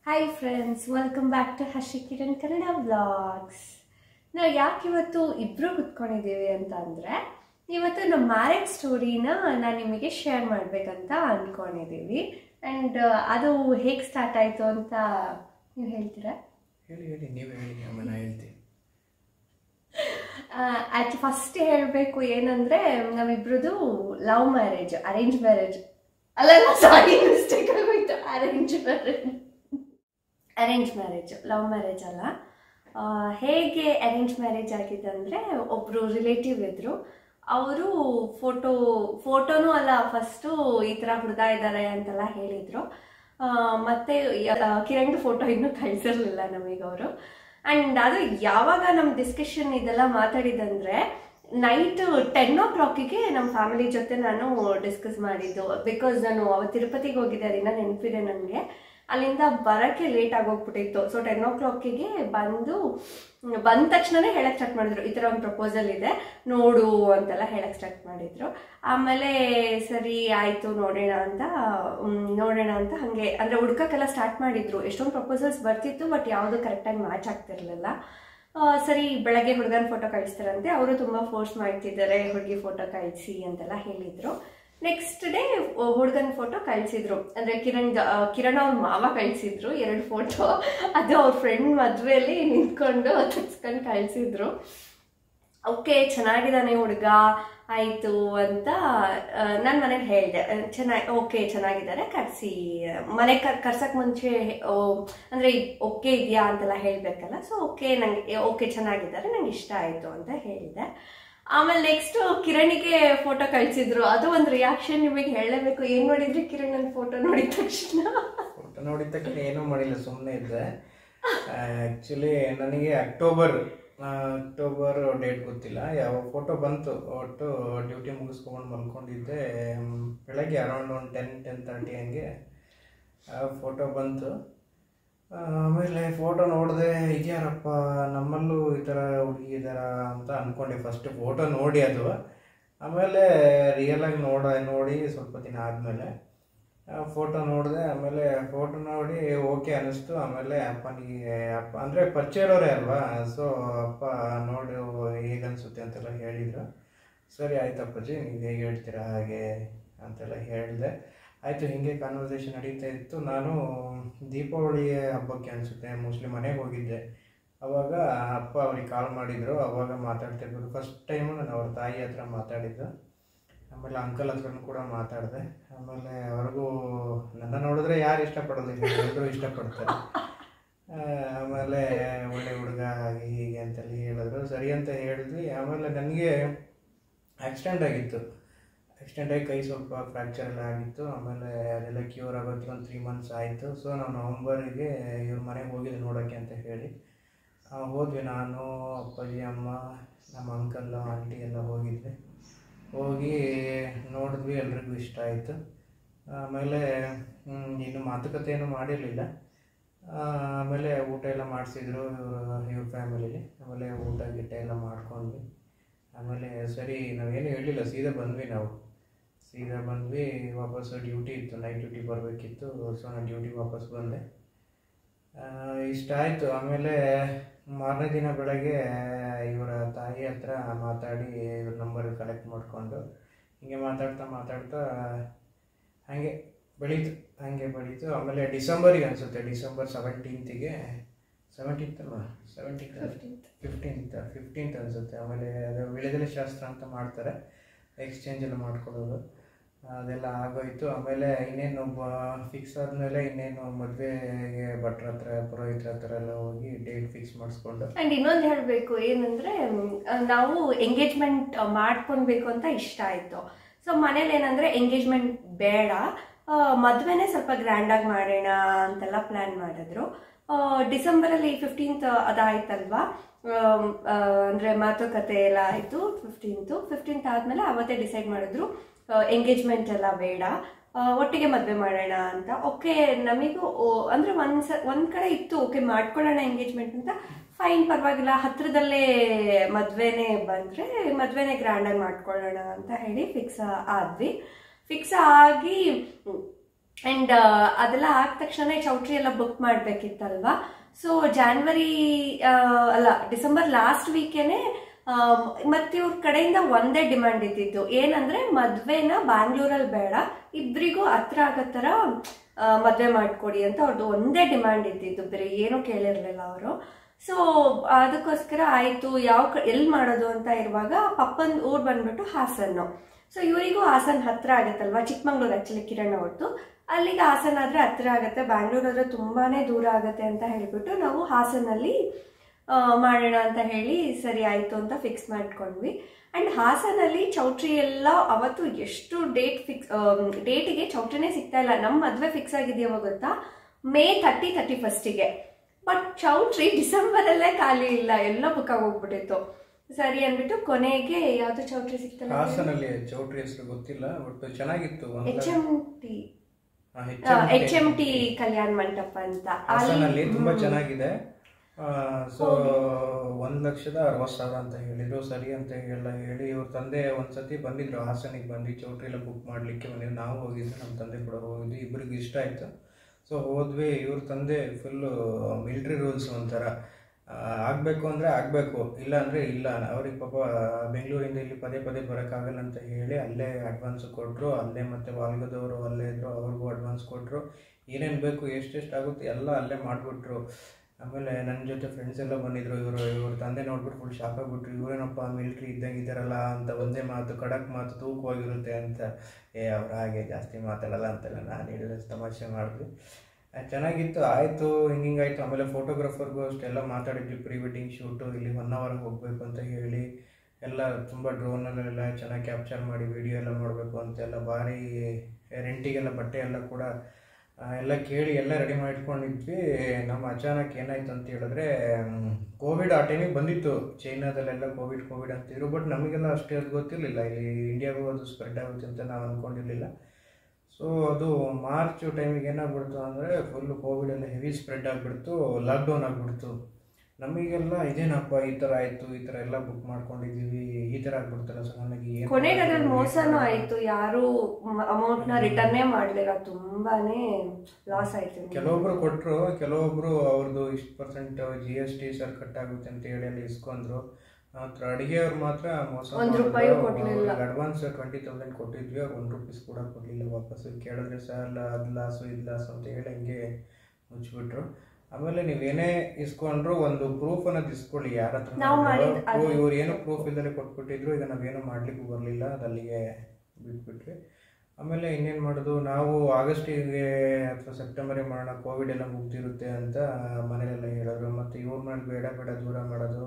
Hi friends welcome back to Harshi Kiran Kannada vlogs ನಾವು ಯಾಕೆ ಇವತ್ತು ಇಬ್ಬರು ಕುತ್ಕೊಂಡಿದ್ದೀವಿ ಅಂತ ಅಂದರೆ ಇವತ್ತು ನಮ್ಮ ಮ್ಯಾರೇಜ್ ಸ್ಟೋರಿನ ನಾನು ನಿಮಗೆ ಶೇರ್ ಮಾಡಬೇಕಂತ ಅಂದ್ಕೊಂಡಿದ್ದೀವಿ ಆ್ಯಂಡ್ ಅದು ಹೇಗೆ ಸ್ಟಾರ್ಟ್ ಆಯಿತು ಅಂತ ನೀವು ಹೇಳ್ತೀರಾ ಹೇಳಿ ಹೇಳಿ ನೀವೇ ಹೇಳಿ ಆಮೇಲೆ ನಾ ಹೇಳ್ತೀನಿ ಆ್ಯಕ್ಚು ಫಸ್ಟ್ ಹೇಳಬೇಕು ಏನಂದರೆ ನಮ್ಮಿಬ್ರದ್ದು ಲವ್ ಮ್ಯಾರೇಜ್ ಅರೇಂಜ್ ಮ್ಯಾರೇಜ್ ಅಲ್ಲಲ್ಲ ಸಾರಿ ಮಿಸ್ಟೇಕ್ ಆಗೋಯ್ತು arrange marriage arrange marriage love marriage ಅಲ್ಲ ಆ, ಹೇಗೆ ಅರೇಂಜ್ ಮ್ಯಾರೇಜ್ ಆಗಿದೆ ಅಂದರೆ ಒಬ್ಬರು ರಿಲೇಟಿವ್ ಇದ್ದರು ಅವರು ಫೋಟೋ ಫೋಟೋನೂ ಅಲ್ಲ ಫಸ್ಟು ಈ ಥರ ಹುಡುಗ ಇದ್ದಾರೆ ಅಂತೆಲ್ಲ ಹೇಳಿದರು ಮತ್ತು ಕಿರಣ್ ಫೋಟೋ ಇನ್ನೂ ಕಳಿಸಿರ್ಲಿಲ್ಲ ನಮಗೆ ಅವರು ಆ್ಯಂಡ್ ಅದು ಯಾವಾಗ ನಮ್ಮ ಡಿಸ್ಕಷನ್ ಇದೆಲ್ಲ ಮಾತಾಡಿದಂದರೆ ನೈಟ್ ಟೆನ್ ಓ ಕ್ಲಾಕಿಗೆ ನಮ್ಮ ಫ್ಯಾಮಿಲಿ ಜೊತೆ ನಾನು ಡಿಸ್ಕಸ್ ಮಾಡಿದ್ದು ಬಿಕಾಸ್ ನಾನು ಅವತ್ತು ತಿರುಪತಿಗೆ ಹೋಗಿದ್ದೆ ಅದನ್ನ ನೆನಪಿದೆ ನನಗೆ ಅಲ್ಲಿಂದ ಬರೋಕ್ಕೆ ಲೇಟ್ ಆಗೋಗ್ಬಿಟ್ಟಿತ್ತು ಸೊ ಟೆನ್ ಓ ಕ್ಲಾಕಿಗೆ ಬಂದು ಬಂದ ತಕ್ಷಣನೇ ಹೇಳಕ್ಕೆ ಸ್ಟಾರ್ಟ್ ಮಾಡಿದ್ರು ಈ ಥರ ಒಂದು ಪ್ರಪೋಸಲ್ ಇದೆ ನೋಡು ಅಂತೆಲ್ಲ ಹೇಳಕ್ಕೆ ಸ್ಟಾರ್ಟ್ ಮಾಡಿದ್ರು ಆಮೇಲೆ ಸರಿ ಆಯಿತು ನೋಡೋಣ ಅಂತ ಮ್, ನೋಡೋಣ ಅಂತ ಹಾಗೆ ಅಂದರೆ ಹುಡ್ಕಕ್ಕೆಲ್ಲ ಸ್ಟಾರ್ಟ್ ಮಾಡಿದ್ರು ಎಷ್ಟೊಂದು ಪ್ರಪೋಸಲ್ಸ್ ಬರ್ತಿತ್ತು ಬಟ್ ಯಾವುದು ಕರೆಕ್ಟಾಗಿ ಮ್ಯಾಚ್ ಆಗ್ತಿರ್ಲಿಲ್ಲ ಆ, ಸರಿ ಬೆಳಗ್ಗೆ ಹುಡುಗನ ಫೋಟೋ ಕಳಿಸ್ತಾರಂತೆ ಅವರು ತುಂಬ ಫೋರ್ಸ್ ಮಾಡ್ತಿದ್ದಾರೆ ಹುಡುಗಿ ಫೋಟೋ ಕಳಿಸಿ ಅಂತೆಲ್ಲ ಹೇಳಿದರು ನೆಕ್ಸ್ಟ್ ಡೇ ಹುಡುಗನ ಫೋಟೋ ಕಳಿಸಿದ್ರು ಅಂದರೆ ಕಿರಣ್ ಆ, ಕಿರಣ್ ಅವ್ರ ಮಾವ ಕಳಿಸಿದ್ರು ಎರಡು ಫೋಟೋ ಅದು ಅವ್ರ ಫ್ರೆಂಡ್ ಮದುವೆಯಲ್ಲಿ ನಿಂತ್ಕೊಂಡು ತೆಗ್ಸ್ಕೊಂಡು ಕಳಿಸಿದ್ರು ಓಕೆ ಚೆನ್ನಾಗಿದ್ದಾನೆ ಹುಡುಗ ಆಯಿತು ಅಂತ ನಾನು ಮನೇಲಿ ಹೇಳಿದೆ ಚೆನ್ನಾಗಿ ಓಕೆ ಚೆನ್ನಾಗಿದ್ದಾರೆ ಕರೆಸಿ ಮನೆ ಕರ್ ಕರ್ಸಕ್ಕೆ ಮುಂಚೆ ಓ, ಅಂದರೆ ಓಕೆ ಇದೆಯಾ ಅಂತೆಲ್ಲ ಹೇಳಬೇಕಲ್ಲ ಸೊ ಓಕೆ ನನಗೆ ಓಕೆ ಚೆನ್ನಾಗಿದ್ದಾರೆ ನಂಗೆ ಇಷ್ಟ ಆಯಿತು ಅಂತ ಹೇಳಿದೆ ಆಮೇಲೆ ನೆಕ್ಸ್ಟ್ ಕಿರಣಿಗೆ ಫೋಟೋ ಕಳಿಸಿದ್ರು ಅದು ಒಂದು ರಿಯಾಕ್ಷನ್ ನಿಮಗೆ ಹೇಳಲೇಬೇಕು ಏನು ನೋಡಿದ್ರಿ ಕಿರಣ್ ನನ್ನ ಫೋಟೋ ನೋಡಿದ ತಕ್ಷಣ ಫೋಟೋ ನೋಡಿದ ತಕ್ಷಣ ಏನೂ ಮಾಡಿಲ್ಲ ಸುಮ್ಮನೆ ಇದ್ದೆ ಆ್ಯಕ್ಚುಲಿ ನನಗೆ ಅಕ್ಟೋಬರ್ ಅಕ್ಟೋಬರ್ ಡೇಟ್ ಗೊತ್ತಿಲ್ಲ ಯಾವ ಫೋಟೋ ಬಂತು ಒಟ್ಟು ಡ್ಯೂಟಿ ಮುಗಿಸ್ಕೊಂಡು ಮಲ್ಕೊಂಡಿದ್ದೆ ಮ್, ಬೆಳಗ್ಗೆ ಅರೌಂಡ್ ಒಂದು ಟೆನ್ ಟೆನ್ ತರ್ಟಿ ಹಂಗೆ ಫೋಟೋ ಬಂತು ಆ, ಆಮೇಲೆ ಫೋಟೋ ನೋಡಿದೆ ಇದ್ಯಾರಪ್ಪ ನಮ್ಮಲ್ಲೂ ಈ ಥರ ಹುಡುಗಿ ಇದ್ದಾರ ಅಂತ ಅಂದ್ಕೊಂಡೆ ಫಸ್ಟ್ ಫೋಟೋ ನೋಡಿ ಅದು ಆಮೇಲೆ ರಿಯಲಾಗಿ ನೋಡ ನೋಡಿ ಸ್ವಲ್ಪ ದಿನ ಆದಮೇಲೆ ಫೋಟೋ ನೋಡಿದೆ ಆಮೇಲೆ ಫೋಟೋ ನೋಡಿ ಓಕೆ ಅನ್ನಿಸ್ತು ಆಮೇಲೆ ಅಪ್ಪನಿಗೆ ಅಪ್ಪ ಅಂದರೆ ಪರಿಚಯ ಇರೋರೇ ಅಲ್ವಾ ಸೊ ಅಪ್ಪ ನೋಡಿ ಹೇಗೆ ಅನಿಸುತ್ತೆ ಅಂತೆಲ್ಲ ಹೇಳಿದರು ಸರಿ ಆಯ್ತಪ್ಪಾಜಿ ನೀವು ಹೇಗೆ ಹೇಳ್ತೀರಾ ಹಾಗೆ ಅಂತೆಲ್ಲ ಹೇಳಿದೆ ಆಯಿತು ಹೀಗೆ ಕಾನ್ವರ್ಸೇಷನ್ ನಡೀತಾ ಇತ್ತು ನಾನು ದೀಪಾವಳಿ ಹಬ್ಬಕ್ಕೆ ಅನಿಸುತ್ತೆ ಮೋಸ್ಟ್ಲಿ ಮನೆಗೆ ಹೋಗಿದ್ದೆ ಅವಾಗ ಅಪ್ಪ ಅವ್ರಿಗೆ ಕಾಲ್ ಮಾಡಿದರು ಅವಾಗ ಮಾತಾಡ್ತಿರ್ಬೋದು ಫಸ್ಟ್ ಟೈಮು ನಾನು ಅವ್ರ ತಾಯಿ ಹತ್ರ ಮಾತಾಡಿದ್ದು ಆಮೇಲೆ ಅಂಕಲ್ ಹತ್ರನೂ ಕೂಡ ಮಾತಾಡಿದೆ ಆಮೇಲೆ ಅವ್ರಿಗೂ ನನ್ನ ನೋಡಿದ್ರೆ ಯಾರು ಇಷ್ಟಪಡೋದಿಲ್ಲ ಎಲ್ಲರೂ ಇಷ್ಟಪಡ್ತಾರೆ ಆ, ಆಮೇಲೆ ಒಳ್ಳೆ ಹುಡುಗ ಹಾಗೆ ಹೀಗೆ ಅಂತೆಲ್ಲ ಹೇಳಿದ್ರು ಸರಿ ಅಂತ ಹೇಳಿದ್ವಿ ಆಮೇಲೆ ನನಗೆ ಆಕ್ಸಿಡೆಂಟ್ ಆಗಿತ್ತು ಆಕ್ಸಿಡೆಂಟ್ ಆಗಿ ಕೈ ಸ್ವಲ್ಪ ಫ್ರ್ಯಾಕ್ಚರ್ ಎಲ್ಲ ಆಗಿತ್ತು ಆಮೇಲೆ ಅದೆಲ್ಲ ಕ್ಯೂರ್ ಆಗೋಕ್ಕೆ ಒಂದು ತ್ರೀ ಮಂತ್ಸ್ ಆಯಿತು ಸೊ ನಾವು ನವಂಬರಿಗೆ ಇವ್ರ ಮನೆಗೆ ಹೋಗಿದ್ದೆ ನೋಡೋಕ್ಕೆ ಅಂತ ಹೇಳಿ ಆ, ಹೋದ್ವಿ ನಾನು ಅಪ್ಪಾಜಿ ಅಮ್ಮ ನಮ್ಮ ಅಂಕಲ್ ಆಂಟಿ ಎಲ್ಲ ಹೋಗಿದ್ವಿ ಹೋಗಿ ನೋಡಿದ್ವಿ ಎಲ್ರಿಗೂ ಇಷ್ಟ ಆಯಿತು ಆಮೇಲೆ ಹ್ಮ್, ಇನ್ನು ಮಾತುಕತೆ ಏನು ಮಾಡಿರಲಿಲ್ಲ ಆಮೇಲೆ ಊಟ ಎಲ್ಲ ಮಾಡಿಸಿದ್ರು ಇವ್ರ ಫ್ಯಾಮಿಲಿಲಿ ಆಮೇಲೆ ಊಟ ಗಿಟ್ಟ ಎಲ್ಲ ಮಾಡ್ಕೊಂಡ್ವಿ ಆಮೇಲೆ ಸರಿ ನಾವೇನು ಹೇಳಿಲ್ಲ ಸೀದಾ ಬಂದ್ವಿ ನಾವು ಸೀದಾ ಬಂದ್ವಿ ವಾಪಸ್ ಡ್ಯೂಟಿ ಇತ್ತು ನೈಟ್ ಡ್ಯೂಟಿ ಬರಬೇಕಿತ್ತು ಸೊ ನಾನು ಡ್ಯೂಟಿಗೆ ವಾಪಸ್ ಬಂದೆ ಆ, ಇಷ್ಟ ಆಯಿತು ಆಮೇಲೆ ಮಾರನೇ ದಿನ ಬೆಳಗ್ಗೆ ಇವರ ತಾಯಿ ಹತ್ರ ಮಾತಾಡಿ ಇವ್ರ ನಂಬರ್ ಕಲೆಕ್ಟ್ ಮಾಡಿಕೊಂಡು ಹಿಂಗೆ ಮಾತಾಡ್ತಾ ಮಾತಾಡ್ತಾ ಹಾಗೆ ಬೆಳೀತು ಹಾಗೆ ಬೆಳೀತು ಆಮೇಲೆ ಡಿಸೆಂಬರಿಗೆ ಅನಿಸುತ್ತೆ ಡಿಸೆಂಬರ್ ಸೆವೆಂಟೀನ್ತಿಗೆ ಸೆವೆಂಟೀನ್ತ್ ಅಲ್ವಾ ಸೆವೆಂಟೀನ್ತ್ ಫಿಫ್ಟೀನ್ತ್ ಫಿಫ್ಟೀನ್ತ್ ಅನಿಸುತ್ತೆ ಆಮೇಲೆ ಅದು ವಿಳೆದೆಲೆ ಶಾಸ್ತ್ರ ಅಂತ ಮಾಡ್ತಾರೆ ಎಕ್ಸ್ಚೇಂಜ್ ಎಲ್ಲ ಮಾಡ್ಕೊಳ್ಳೋದು ಅದೆಲ್ಲ ಆಗೋಯ್ತು ಆಮೇಲೆ ಇನ್ನೇನು ಫಿಕ್ಸ್ ಆದಮೇಲೆ ಇನ್ನೇನು ಮದುವೆಗೆ ಭಟ್ರ ಹತ್ರ ಪುರೋಹಿತರ ಹತ್ರ ಎಲ್ಲ ಹೋಗಿ ಡೇಟ್ ಫಿಕ್ಸ್ ಮಾಡಿಸ್ಕೊಂಡು ಆ್ಯಂಡ್ ಇನ್ನೊಂದು ಹೇಳಬೇಕು ಏನಂದರೆ ನಾವು ಎಂಗೇಜ್ಮೆಂಟ್ ಮಾಡ್ಕೊಳ್ಬೇಕು ಅಂತ ಇಷ್ಟ ಆಯಿತು ಸೊ ಮನೇಲಿ ಏನಂದರೆ ಎಂಗೇಜ್ಮೆಂಟ್ ಬೇಡ ಆ, ಮದ್ವೆನೇ ಸ್ವಲ್ಪ ಗ್ರ್ಯಾಂಡಾಗಿ ಮಾಡೋಣ ಅಂತೆಲ್ಲ ಪ್ಲ್ಯಾನ್ ಮಾಡಿದ್ರು ಆ, ಡಿಸೆಂಬರಲ್ಲಿ ಫಿಫ್ಟೀನ್ತ್ ಅದಾಯ್ತಲ್ವಾ ಆಮ್, ಆ, ಅಂದ್ರೆ ಮಾತುಕತೆ ಎಲ್ಲ ಆಯಿತು ಫಿಫ್ಟೀನ್ತು ಫಿಫ್ಟೀನ್ತ್ ಆದಮೇಲೆ ಅವತ್ತೇ ಡಿಸೈಡ್ ಮಾಡಿದ್ರು ಎಂಗೇಜ್ಮೆಂಟ್ ಎಲ್ಲ ಬೇಡ ಆ, ಒಟ್ಟಿಗೆ ಮದುವೆ ಮಾಡೋಣ ಅಂತ ಓಕೆ ನಮಿಗೂ ಓ- ಅಂದ್ರೆ ಒಂದ್ ಸ ಒಂದ್ ಕಡೆ ಇತ್ತು ಓಕೆ ಮಾಡ್ಕೊಳ್ಳೋಣ ಎಂಗೇಜ್ಮೆಂಟ್ ಅಂತ ಫೈನ್ ಪರವಾಗಿಲ್ಲ ಹತ್ರದಲ್ಲೇ ಮದ್ವೆನೇ ಬಂದ್ರೆ ಮದ್ವೆನೇ ಗ್ರ್ಯಾಂಡಾಗಿ ಮಾಡ್ಕೊಳ್ಳೋಣ ಅಂತ ಹೇಳಿ ಫಿಕ್ಸ್ ಆದ್ವಿ ಫಿಕ್ಸ್ ಆಗಿ ಆ್ಯಂಡ್ ಅದೆಲ್ಲ ಆದ ತಕ್ಷಣ ಚೌಟ್ರಿ ಎಲ್ಲ ಬುಕ್ ಮಾಡಬೇಕಿತ್ತಲ್ವಾ ಸೊ ಜಾನ್ವರಿ ಅಲ್ಲ ಡಿಸೆಂಬರ್ ಲಾಸ್ಟ್ ವೀಕೇನೆ ಮತ್ತೆ ಇವ್ರ ಕಡೆಯಿಂದ ಒಂದೇ ಡಿಮ್ಯಾಂಡ್ ಇದ್ದಿದ್ದು ಏನಂದ್ರೆ ಮದ್ವೆನ ಬ್ಯಾಂಗ್ಳೂರಲ್ಲಿ ಬೇಡ ಇಬ್ರಿಗೂ ಹತ್ರ ಆಗೋ ಥರ ಆ, ಮದ್ವೆ ಮಾಡ್ಕೊಡಿ ಅಂತ ಅವ್ರದ್ದು ಒಂದೇ ಡಿಮ್ಯಾಂಡ್ ಇದ್ದಿದ್ದು ಬೇರೆ ಏನೂ ಕೇಳಿರ್ಲಿಲ್ಲ ಅವರು ಸೊ ಅದಕ್ಕೋಸ್ಕರ ಆಯಿತು ಯಾವ ಕ ಎಲ್ಲಿ ಮಾಡೋದು ಅಂತ ಇರುವಾಗ ಪಪ್ಪನ್ ಊರು ಬಂದ್ಬಿಟ್ಟು ಹಾಸನ್ನು ಸೊ ಇವರಿಗೂ ಹಾಸನ್ ಹತ್ರ ಆಗುತ್ತಲ್ವಾ ಚಿಕ್ಕಮಂಗ್ಳೂರು ಆ್ಯಕ್ಚುಲಿ ಕಿರಣ್ ಅವ್ರದ್ದು ಅಲ್ಲಿಗೆ ಹಾಸನ ಆದರೆ ಹತ್ರ ಆಗುತ್ತೆ ಬ್ಯಾಂಗ್ಳೂರ್ ಆದರೆ ತುಂಬಾನೇ ದೂರ ಆಗುತ್ತೆ ಅಂತ ಹೇಳಿಬಿಟ್ಟು ನಾವು ಹಾಸನಲ್ಲಿ ಆ, ಮಾಡೋಣ ಅಂತ ಹೇಳಿ ಸರಿ ಆಯಿತು ಅಂತ ಫಿಕ್ಸ್ ಮಾಡ್ಕೊಂಡ್ವಿ ಆ್ಯಂಡ್ ಹಾಸನಲ್ಲಿ ಚೌಟ್ರಿ ಎಲ್ಲ ಅವತ್ತು ಎಷ್ಟು ಡೇಟ್ ಫಿಕ್ಸ್ ಡೇಟಿಗೆ ಚೌಟ್ರಿನೇ ಸಿಗ್ತಾ ಇಲ್ಲ ನಮ್ಮ ಮದುವೆ ಫಿಕ್ಸ್ ಆಗಿದೆಯವ ಗೊತ್ತಾ ಮೇ ತರ್ಟಿ ತರ್ಟಿ ಫಸ್ಟಿಗೆ ಬಟ್ ಚೌಟ್ರಿ ಡಿಸೆಂಬರಲ್ಲೇ ಖಾಲಿ ಇಲ್ಲ ಎಲ್ಲ ಬುಕ್ ಹೋಗ್ಬಿಟ್ಟಿತ್ತು ಸರಿ ಅಂದ್ಬಿಟ್ಟು ಕೊನೆಗೆ ಯಾವ್ದು ಚೌಟ್ರಿ ಸಿಗ್ತಲ್ಲ ಹಾಸನಲ್ಲಿ ಚೌಟ್ರಿ ಹೆಸರು ಗೊತ್ತಿಲ್ಲ ಬಟ್ ಚೆನ್ನಾಗಿತ್ತು ಎಚ್ ಎಂ ಟಿ ಹಾ, HMT. ಎಚ್ ಎಂ ಟಿ ಕಲ್ಯಾಣ ಮಂಟಪ ಅಂತ ಹಾಸನಲ್ಲಿ ತುಂಬಾ ಹ್ಮ್. ಚೆನ್ನಾಗಿದೆ ಸೊ ಒಂದ್ ಲಕ್ಷದ ಅರವತ್ತು ಸಾವಿರ ಅಂತ ಹೇಳಿದ್ರು ಸರಿ ಅಂತ ಎಲ್ಲ ಹೇಳಿ ಇವ್ರ ತಂದೆ ಒಂದ್ಸತಿ ಬಂದಿದ್ರು ಹಾಸನಿಗೆ ಬಂದು ಚೌಟ್ರಿ ಎಲ್ಲ ಬುಕ್ ಮಾಡ್ಲಿಕ್ಕೆ ಬಂದಿದ್ರು ನಾವು ಹೋಗಿದ್ವಿ ನಮ್ಮ ತಂದೆ ಕೂಡ ಹೋಗಿದ್ವಿ ಇಬ್ಬರಿಗೆ ಇಷ್ಟ ಆಯ್ತು ಸೊ ಹೋದ್ವಿ ಇವ್ರ ತಂದೆ ಫುಲ್ಲು ಮಿಲ್ಟ್ರಿ ರೂಲ್ಸ್ ಒಂಥರ ಆ, ಆಗ್ಬೇಕು ಅಂದ್ರೆ ಆಗ್ಬೇಕು ಇಲ್ಲ ಅಂದ್ರೆ ಇಲ್ಲ ಅವ್ರಿಗೆ ಪಾಪ ಬೆಂಗಳೂರಿಂದ ಇಲ್ಲಿ ಪದೇ ಪದೇ ಬರೋಕ್ಕಾಗಲ್ಲ ಅಂತ ಹೇಳಿ ಅಲ್ಲೇ ಅಡ್ವಾನ್ಸ್ ಕೊಟ್ಟರು ಅಲ್ಲೇ ಮತ್ತೆ ವಾಲ್ಗದವರು ಅಲ್ಲೇ ಇದ್ರು ಅವ್ರಿಗೂ ಅಡ್ವಾನ್ಸ್ ಕೊಟ್ಟರು ಏನೇನು ಬೇಕು ಎಷ್ಟೆಷ್ಟು ಆಗುತ್ತೆ ಎಲ್ಲ ಅಲ್ಲೇ ಮಾಡಿಬಿಟ್ರು ಆಮೇಲೆ ನನ್ನ ಜೊತೆ ಫ್ರೆಂಡ್ಸ್ ಎಲ್ಲ ಬಂದಿದ್ರು ಇವರು ಇವ್ರ ತಂದೆ ನೋಡ್ಬಿಟ್ಟು ಫುಲ್ ಶಾಕ್ ಆಗ್ಬಿಟ್ರು ಇವರೇನಪ್ಪ ಮಿಲ್ಟ್ರಿ ಇದ್ದಂಗೆ ಇದ್ದಾರಲ್ಲ ಅಂತ ಒಂದೇ ಮಾತು ಖಡಕ್ ಮಾತು ತೂಕವಾಗಿರುತ್ತೆ ಅಂತ ಏ ಅವ್ರು ಹಾಗೆ ಜಾಸ್ತಿ ಮಾತಾಡಲ್ಲ ಅಂತೆಲ್ಲ ನಾನು ಹೇಳಿದ್ರೆ ತಮಾಷೆ ಮಾಡಿದ್ವಿ ಆ, ಚೆನ್ನಾಗಿತ್ತು ಆಯಿತು ಹಿಂಗಿಂಗಾಯ್ತು ಆಮೇಲೆ ಫೋಟೋಗ್ರಾಫರ್ಗೂ ಅಷ್ಟೆಲ್ಲ ಮಾತಾಡಿದ್ವಿ ಪ್ರೀ ವೆಡ್ಡಿಂಗ್ ಶೂಟು ಇಲ್ಲಿ ಒನ್ ಅವರ್ ಹೋಗಬೇಕು ಅಂತ ಹೇಳಿ ಎಲ್ಲ ತುಂಬ ಡ್ರೋನಲ್ಲೆಲ್ಲ ಚೆನ್ನಾಗಿ ಕ್ಯಾಪ್ಚರ್ ಮಾಡಿ ವಿಡಿಯೋ ಎಲ್ಲ ಮಾಡಬೇಕು ಅಂತೆಲ್ಲ ಭಾರಿ ರೆಂಟಿಗೆಲ್ಲ ಬಟ್ಟೆ ಎಲ್ಲ ಕೂಡ ಆ, ಎಲ್ಲ ಕೇಳಿ ಎಲ್ಲ ರೆಡಿ ಮಾಡಿ ಇಟ್ಕೊಂಡಿದ್ವಿ ನಮ್ಮ ಅಚಾನಕ್ ಏನಾಯ್ತು ಅಂತ ಹೇಳಿದ್ರೆ ಕೋವಿಡ್ ಆ ಟೈಮಿಗೆ ಬಂದಿತ್ತು ಚೈನಾದಲ್ಲೆಲ್ಲ ಕೋವಿಡ್ ಕೋವಿಡ್ ಅಂತಿದ್ರು ಬಟ್ ನಮಗೆಲ್ಲ ಅಷ್ಟೇ ಅದು ಗೊತ್ತಿರಲಿಲ್ಲ ಇಲ್ಲಿ ಇಂಡಿಯಾಗೂ ಅದು ಸ್ಪ್ರೆಡ್ ಆಗುತ್ತೆ ಅಂತ ನಾವು ಅಂದ್ಕೊಂಡಿರಲಿಲ್ಲ ಸೊ ಅದು ಮಾರ್ಚ್ ಟೈಮಿಗೆ ಏನಾಗ್ಬಿಡ್ತು ಅಂದರೆ ಫುಲ್ ಕೋವಿಡ್ ಎಲ್ಲ ಹೆವಿ ಸ್ಪ್ರೆಡ್ ಆಗಿಬಿಡ್ತು ಲಾಕ್ಡೌನ್ ಆಗಿಬಿಡ್ತು ನಮಗೆಲ್ಲ ಇದೇನಪ್ಪ ಈ ಥರ ಆಯಿತು ಈ ಥರ ಎಲ್ಲ ಬುಕ್ ಮಾಡ್ಕೊಂಡಿದ್ದೀವಿ ಈ ಥರ ಆಗ್ಬಿಡ್ತಲ್ಲ ಸಡನ್ನಾಗಿ ಏನು ಕೊನೆಗೆ ಅದ್ರಲ್ಲಿ ಮಾಡೋದು? ಮೋಸನೂ ಆಯ್ತು ಯಾರು ಅಮೌಂಟ್ ನ ರಿಟರ್ನೇ ಮಾಡ್ಲಿಲ್ಲ ತುಂಬಾನೇ ಲಾಸ್ ಆಯ್ತು ನಿಮ್ಗೆ. ಕೆಲವೊಬ್ರು ಕೊಟ್ಟರು ಕೆಲವೊಬ್ರು ಅವ್ರದ್ದು ಇಷ್ಟು percent G S T sir cut ಆಗುತ್ತೆ ಅಂತ ಹೇಳಿ ಅಲ್ಲಿ ಇಸ್ಕೊಂಡ್ರು ಮಾತ್ರ ಅಡಿಗೆಯವ್ರು ಮಾತ್ರ ಮೋಸ ಒಂದ್ ರೂಪಾಯಿಯೂ ಕೊಡ್ಲಿಲ್ಲ. ಅಡ್ವಾನ್ಸ್ ಟ್ವೆಂಟಿ ತೌಸಂಡ್ ಕೊಟ್ಟಿದ್ವಿ ಅವ್ರು ಒಂದು ರುಪೀಸ್ ಕೂಡ ಕೊಡಲಿಲ್ಲ ವಾಪಸ್ ಕೇಳಿದ್ರೆ ಸರ್ ಅದು ಲಾಸು ಇದು ಲಾಸು ಅಂತ ಹೇಳಿ ಹಂಗೆ ಮುಚ್ಚಿಬಿಟ್ರು ಆಮೇಲೆ ನೀವೇನೇ ಇಸ್ಕೊಂಡ್ರು ಒಂದು ಪ್ರೂಫ್ ಅನ್ನೋದು ಇಸ್ಕೊಳ್ಳಿ ಯಾರ ಹತ್ರ ನಾವ್ ಮಾಡಿದ್ ಅದು- ಇವ್ರು ಏನು ಪ್ರೂಫ್ ಇಲ್ಲದೆ ಕೊಟ್ಬಿಟ್ಟಿದ್ರು ಈಗ ನಾವೇನು ಮಾಡ್ಲಿಕ್ಕೂ ಬರಲಿಲ್ಲ ಅದು ಅಲ್ಲಿಗೆ ಬಿಟ್ಬಿಟ್ವಿ ಆಮೇಲೆ ಇನ್ನೇನು ಮಾಡೋದು ನಾವು ಆಗಸ್ಟಿಗೆ ಅಥವಾ ಸೆಪ್ಟೆಂಬರಿಗೆ ಮಾಡೋಣ ಕೋವಿಡ್ ಎಲ್ಲ ಮುಗ್ದಿರುತ್ತೆ ಅಂತ ಮನೇಲೆಲ್ಲ ಹೇಳಿದ್ರು ಮತ್ತು ಇವ್ರ ಮೇಲೆ ಬೇಡ ಬೇಡ ದೂರ ಮಾಡೋದು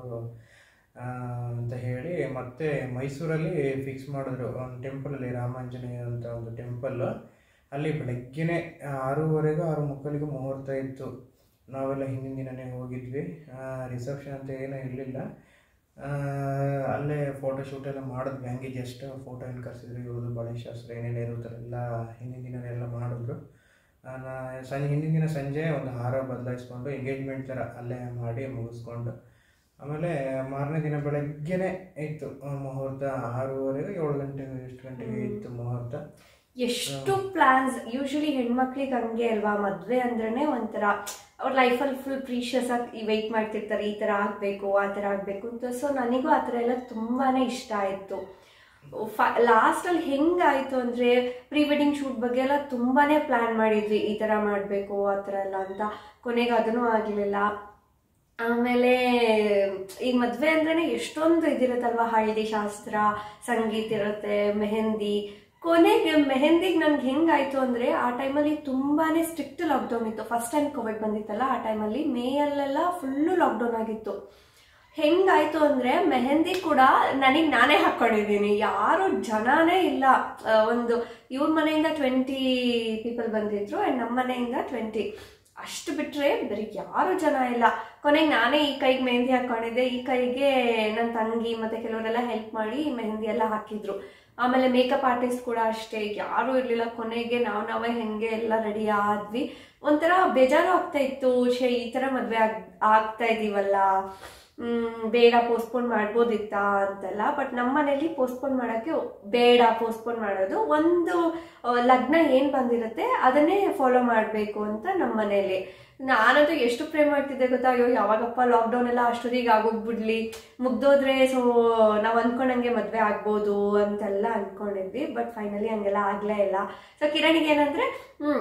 ಆ, ಅಂತ ಹೇಳಿ ಮತ್ತೆ ಮೈಸೂರಲ್ಲಿ ಫಿಕ್ಸ್ ಮಾಡಿದ್ರು ಒಂದು ಟೆಂಪಲಲ್ಲಿ ರಾಮಾಂಜನೇಯ ಅಂತ ಒಂದು ಟೆಂಪಲ್ ಅಲ್ಲಿ ಬೆಳಗ್ಗೆನೆ ಆರೂವರೆಗೂ ಆರು ಮುಕ್ಕಲಿಗೂ ಮುಹೂರ್ತ ಇತ್ತು ನಾವೆಲ್ಲ ಹಿಂದಿನ ದಿನನೇ ಹೋಗಿದ್ವಿ ರಿಸೆಪ್ಷನ್ ಅಂತ ಏನೂ ಇರಲಿಲ್ಲ ಅಲ್ಲೇ ಫೋಟೋ ಶೂಟ್ ಎಲ್ಲ ಮಾಡಿದ್ವಿ ಹಂಗೆ ಜಸ್ಟ್ ಫೋಟೋ ಏನು ಕರ್ಸಿದ್ರು ಇವ್ರದ್ದು ಬಳೆ ಶಾಸ್ತ್ರ ಏನೇನು ಇರುತ್ತಲ್ಲ ಎಲ್ಲ ಹಿಂದಿನ ದಿನನೇ ಎಲ್ಲ ಮಾಡಿದ್ರು ಆ, ನಾ ಸಂಜೆ ಹಿಂದಿನ ದಿನ ಸಂಜೆ ಒಂದು ಹಾರ ಬದಲಾಯಿಸ್ಕೊಂಡು ಎಂಗೇಜ್ಮೆಂಟ್ ಥರ ಅಲ್ಲೇ ಮಾಡಿ ಮುಗಿಸ್ಕೊಂಡು ಆಮೇಲೆ ಮಾರನೇ ದಿನ ಬೆಳಗ್ಗೆನೆ ಇತ್ತು ಆ, ಮುಹೂರ್ತ ಆರೂವರೆಗೆ ಏಳು ಗಂಟೆಗೆ ಎಷ್ಟು ಗಂಟೆಗೆ ಇತ್ತು ಮುಹೂರ್ತ ಎಷ್ಟು ಪ್ಲಾನ್ಸ್ ಯೂಶಲಿ ಹೆಣ್ಮಕ್ಳಿಗೆ ಹಂಗೆ ಅಲ್ವಾ ಮದ್ವೆ ಅಂದ್ರೇನೆ ಒಂಥರ ಅವ್ರ ಲೈಫಲ್ಲಿ ಫುಲ್ ಪ್ರೀಶಿಯಸ್ ಆಗಿ ವೆಯ್ಟ್ ಮಾಡ್ತಿರ್ತಾರೆ ಈ ಥರ ಆಗಬೇಕು ಆ ಥರ ಆಗಬೇಕು ಅಂತ ಸೊ ನನಗೂ ಆ ಥರ ಎಲ್ಲ ತುಂಬಾನೇ ಇಷ್ಟ ಆಯಿತು ಲಾಸ್ಟಲ್ಲಿ ಹೆಂಗಾಯಿತು ಅಂದರೆ ಪ್ರೀ ವೆಡ್ಡಿಂಗ್ ಶೂಟ್ ಬಗ್ಗೆ ಎಲ್ಲ ತುಂಬಾನೇ ಪ್ಲ್ಯಾನ್ ಮಾಡಿದ್ವಿ ಈ ಥರ ಮಾಡಬೇಕು ಆ ಥರ ಎಲ್ಲ ಅಂತ ಕೊನೆಗೆ ಅದನ್ನೂ ಆಗಲಿಲ್ಲ ಆಮೇಲೆ ಈಗ ಮದುವೆ ಅಂದ್ರೇನೆ ಎಷ್ಟೊಂದು ಇದಿರುತ್ತಲ್ವ ಹಳದಿ ಶಾಸ್ತ್ರ ಸಂಗೀತ ಇರುತ್ತೆ ಮೆಹಂದಿ ಕೊನೆಗೆ ಮೆಹಂದಿಗೆ ನನ್ಗೆ ಹೆಂಗಾಯ್ತು ಅಂದರೆ ಆ ಟೈಮಲ್ಲಿ ತುಂಬಾನೇ ಸ್ಟ್ರಿಕ್ಟ್ ಲಾಕ್ಡೌನ್ ಇತ್ತು ಫಸ್ಟ್ ಟೈಮ್ ಕೋವಿಡ್ ಬಂದಿತ್ತಲ್ಲ ಆ ಟೈಮಲ್ಲಿ ಮೇಯಲ್ಲೆಲ್ಲ ಫುಲ್ಲು ಲಾಕ್ಡೌನ್ ಆಗಿತ್ತು ಹೆಂಗಾಯ್ತು ಅಂದ್ರೆ ಮೆಹಂದಿ ಕೂಡ ನನಗೆ ನಾನೇ ಹಾಕೊಂಡಿದ್ದೀನಿ ಯಾರು ಜನನೇ ಇಲ್ಲ ಆ, ಒಂದು ಇವ್ರ ಮನೆಯಿಂದ ಟ್ವೆಂಟಿ ಪೀಪಲ್ ಬಂದಿದ್ರು ಆ್ಯಂಡ್ ನಮ್ಮ ಮನೆಯಿಂದ ಟ್ವೆಂಟಿ ಅಷ್ಟು ಬಿಟ್ರೆ ಬರೀ ಯಾರು ಜನ ಇಲ್ಲ ಕೊನೆಗೆ ನಾನೇ ಈ ಕೈಗೆ ಮೆಹಂದಿ ಹಾಕೊಂಡಿದ್ದೆ ಈ ಕೈಗೆ ನನ್ನ ತಂಗಿ ಮತ್ತೆ ಕೆಲವರೆಲ್ಲ ಹೆಲ್ಪ್ ಮಾಡಿ ಮೆಹಂದಿ ಎಲ್ಲ ಹಾಕಿದ್ರು ಆಮೇಲೆ ಮೇಕಪ್ ಆರ್ಟಿಸ್ಟ್ ಕೂಡ ಅಷ್ಟೇ ಯಾರು ಇರ್ಲಿಲ್ಲ ಕೊನೆಗೆ ನಾವು ನಾವೇ ಹೆಂಗೆ ಎಲ್ಲ ರೆಡಿ ಆದ್ವಿ ಒಂಥರ ಬೇಜಾರು ಆಗ್ತಾ ಇತ್ತು ಶೇ ಈ ತರ ಮದ್ವೆ ಆಗ್ ಆಗ್ತಾ ಇದೀವಲ್ಲ ಮ್, ಬೇಡ ಪೋಸ್ಟ್ಪೋನ್ ಮಾಡ್ಬೋದಿತ್ತಾ ಅಂತೆಲ್ಲ ಬಟ್ ನಮ್ಮ ಮನೇಲಿ ಪೋಸ್ಟ್ಪೋನ್ ಮಾಡೋಕ್ಕೆ ಬೇಡ ಪೋಸ್ಟ್ಪೋನ್ ಮಾಡೋದು ಒಂದು ಆ, ಲಗ್ನ ಏನು ಬಂದಿರುತ್ತೆ ಅದನ್ನೇ ಫಾಲೋ ಮಾಡಬೇಕು ಅಂತ ನಮ್ಮ ಮನೇಲಿ ನಾನಂತೂ ಎಷ್ಟು ಪ್ರೇ ಮಾಡ್ತಿದ್ದೆ ಗೊತ್ತಾ ಅಯ್ಯೋ ಯಾವಾಗಪ್ಪ ಲಾಕ್ಡೌನ್ ಎಲ್ಲ ಅಷ್ಟೊತ್ತಿಗೆ ಆಗೋಗ್ಬಿಡ್ಲಿ ಮುಗ್ದೋದ್ರೆ ಸೊ ನಾವು ಅಂದ್ಕೊಂಡಂಗೆ ಮದುವೆ ಆಗ್ಬೋದು ಅಂತೆಲ್ಲ ಅಂದ್ಕೊಂಡಿದ್ವಿ ಬಟ್ ಫೈನಲಿ ಹಂಗೆಲ್ಲ ಆಗಲೇ ಇಲ್ಲ ಸೊ ಕಿರಣಿಗೆ ಏನಂದ್ರೆ ಹ್ಞೂ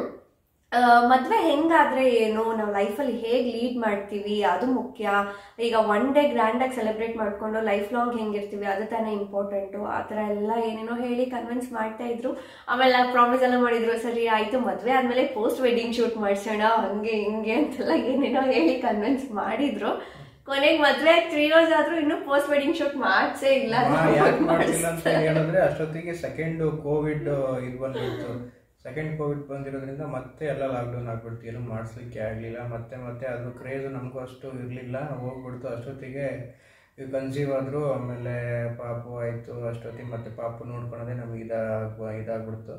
ಮದುವೆ ಹೆಂಗಾದ್ರೆ ಏನು ನಾವು ಲೈಫಲ್ಲಿ ಹೇಗೆ ಲೀಡ್ ಮಾಡ್ತೀವಿ ಅದು ಮುಖ್ಯ ಈಗ ಒನ್ ಡೇ ಗ್ರ್ಯಾಂಡಾಗಿ ಸೆಲೆಬ್ರೇಟ್ ಮಾಡಿಕೊಂಡು ಲೈಫ್ ಲಾಂಗ್ ಹೆಂಗಿರ್ತೀವಿ ಅದು ತಾನೇ ಇಂಪಾರ್ಟೆಂಟು ಆ ಥರ ಎಲ್ಲ ಏನೇನೋ ಹೇಳಿ ಕನ್ವಿನ್ಸ್ ಮಾಡ್ತಾ ಇದ್ರು ಆಮೇಲೆ ಪ್ರಾಮಿಸ್ ಎಲ್ಲ ಮಾಡಿದ್ರು ಸರಿ ಆಯಿತು ಮದುವೆ ಆದಮೇಲೆ ಪೋಸ್ಟ್ ವೆಡ್ಡಿಂಗ್ ಶೂಟ್ ಮಾಡಿಸೋಣ ಹಂಗೆ ಹಿಂಗೆ ಅಂತೆಲ್ಲ ಏನೇನೋ ಹೇಳಿ ಕನ್ವಿನ್ಸ್ ಮಾಡಿದ್ರು ಕೊನೆಗೆ ಮದುವೆ ತ್ರೀ ಇಯರ್ಸ್ ಆದರೂ ಇನ್ನೂ ಪೋಸ್ಟ್ ವೆಡ್ಡಿಂಗ್ ಶೂಟ್ ಮಾಡಿಸೇ ಇಲ್ಲ ಯಾಕೆ ಮಾಡ್ತಿಲ್ಲ ಅಂತ ಹೇಳಿದ್ರೆ ಅಷ್ಟೊತ್ತಿಗೆ ಸೆಕೆಂಡ್ ಕೋವಿಡ್ ಇದು ಬಂದಿತ್ತು ಸೆಕೆಂಡ್ ಕೋವಿಡ್ ಬಂದಿರೋದ್ರಿಂದ ಮತ್ತೆ ಎಲ್ಲ ಲಾಕ್ಡೌನ್ ಆಗ್ಬಿಡ್ತು ಏನು ಮಾಡಿಸ್ಲಿಕ್ಕೆ ಆಗಲಿಲ್ಲ ಮತ್ತೆ ಮತ್ತೆ ಅದು ಕ್ರೇಜ್ ನಮಗೂ ಅಷ್ಟು ಇರಲಿಲ್ಲ ಹೋಗ್ಬಿಡ್ತು ಅಷ್ಟೊತ್ತಿಗೆ ಇವು ಕನ್ಸೀವ್ ಆದರು ಆಮೇಲೆ ಪಾಪು ಆಯಿತು ಅಷ್ಟೊತ್ತಿಗೆ ಮತ್ತೆ ಪಾಪು ನೋಡ್ಕೊಳೋದೇ ನಮಗೆ ಇದಾಗ ಇದಾಗ್ಬಿಡ್ತು